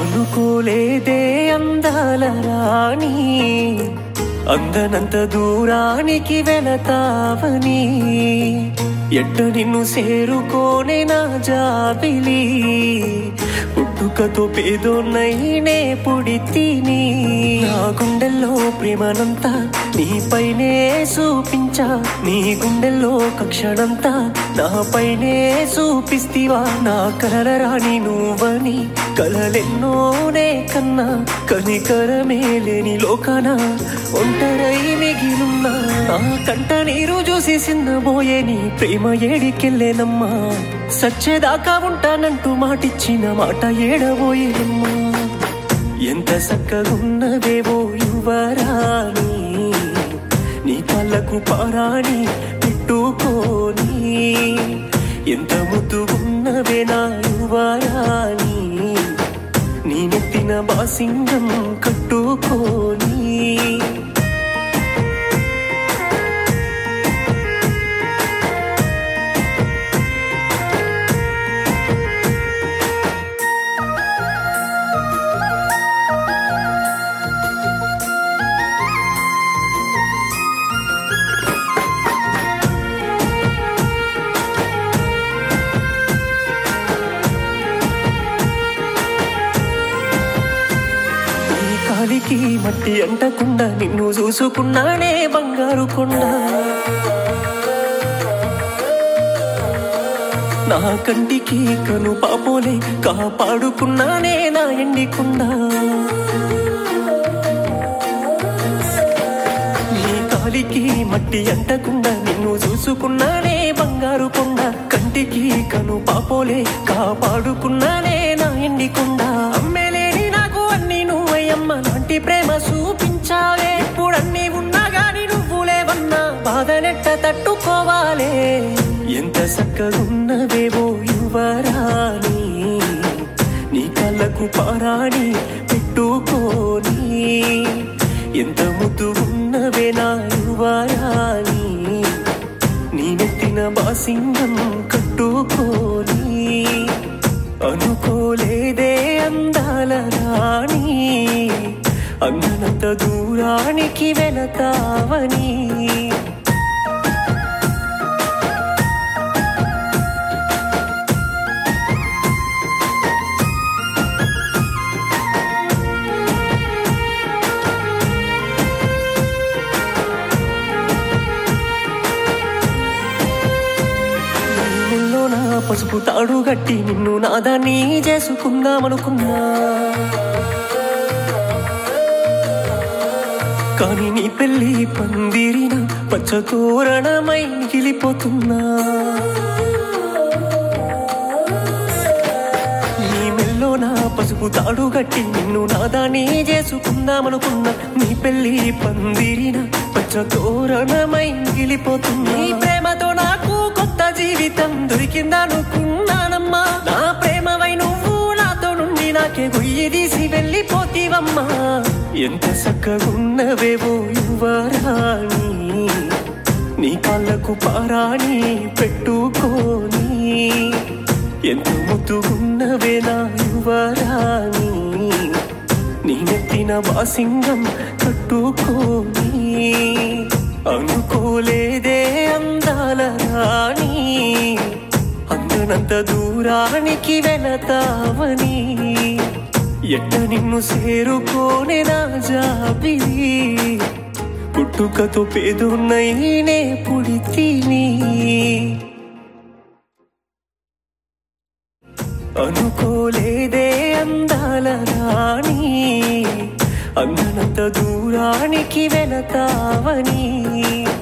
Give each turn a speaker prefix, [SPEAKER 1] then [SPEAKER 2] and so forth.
[SPEAKER 1] అనుకోలేదే అందాల రాణి అందనంత దూరానికి వెళతావని ఎట్ట నిన్ను చేరుకోనే నా జాబిలి పుట్టుకతో పేదోన్నైనే పుడితిని నా గుండెల్లో ప్రేమనంతా నీపైనే చూపించా నీ గుండెల్లో కక్షణంతా నాపైనే చూపిస్తివా నా కలల రాణి నువ్వని కలలెన్నోనే కన్నా కనికరమే లేని లోకాన ఒంటరై మిగిలున్నా నా కంట నీరు చూసి సిన్నబోయే నీ ప్రేమ ఏడికెళ్ళేనమ్మా సచ్చేదాకా ఉంటానంటూ మాటిచ్చిన మాట ఏడబోయేనమ్మా ఎంత చక్కగున్నవేవో యువరాణి నీ కళ్ళకు పారాణి పెట్టుకోని ఎంత ముద్దుగున్నవే నా యువరాణి నీ నెత్తిన బాసింగం కట్టుకోని నీ కాలికి మట్టి అంటకుండా నిన్ను చూసుకున్నానే బంగారు కొండ నా కంటికి కను పాపోలే కాపాడుకున్నానే నా ఎండికుండా నీ కాలికి మట్టి అంటకుండా నిన్ను చూసుకున్నానే బంగారు కొండ కంటికి కను పాపోలే కాపాడుకున్నానే నా ఎండికుండా అమ్మేలేని నాకు అన్ని నువ్వయ్యమ్మ లాంటి ప్రేమ చూపించావే ఇప్పుడు అన్ని ఉన్నా గాని నువ్వు లేవన్నా బాధనెట్ట తట్టుకోవాలే ఎంత చక్కగున్నవేవో యువరాణి నీ కళ్ళకు పారాణి పెట్టుకోని ఎంత ముద్దు ఉన్నవే నా యువరాణి నీ నెత్తిన బాసింగం కట్టుకోని అనుకోలేదే అందాల రాణి అందనంత దూరానికి వెళతావని నీళ్ళలో నా పసుపు తాడు గట్టి నిన్ను నాదాన్ని చేసుకుందామనుకున్నా కానీ నీ పెళ్లి పందిరిన పచ్చ తోరణమై మిగిలిపోతున్నా నీ మెల్లో నా పసుపు తాడు గట్టి నిన్ను నాదాన్ని చేసుకుందామనుకున్నా నీ పెళ్లి పందిరిన పచ్చ తోరణమై మిగిలిపోతున్నా నీ ప్రేమతో నాకు కొత్త జీవితం దొరికిందనుకున్నానమ్మా నా ప్రేమవై నువ్వు నాతో నుండి నాకే గొయ్యి తీసి వెళ్ళిపోతీవమ్మా ఎంత చక్కగున్నవేవో యువరాణి నీ కాళ్ళకు పారాణి పెట్టుకోని ఎంత ముద్దుగున్నవే నా యువరాణి నీ నెత్తిన బాసింగం కట్టుకోని అనుకోలేదే అందాల రాణి అందనంత దూరానికి వెళతావని ఎట్ట నిన్ను చేరుకోనే నా జాబిలి పుట్టుకతో పేదోన్నైనే పుడితిని అనుకోలేదే అందాల రాణి అందనంత దూరానికి వెళతావని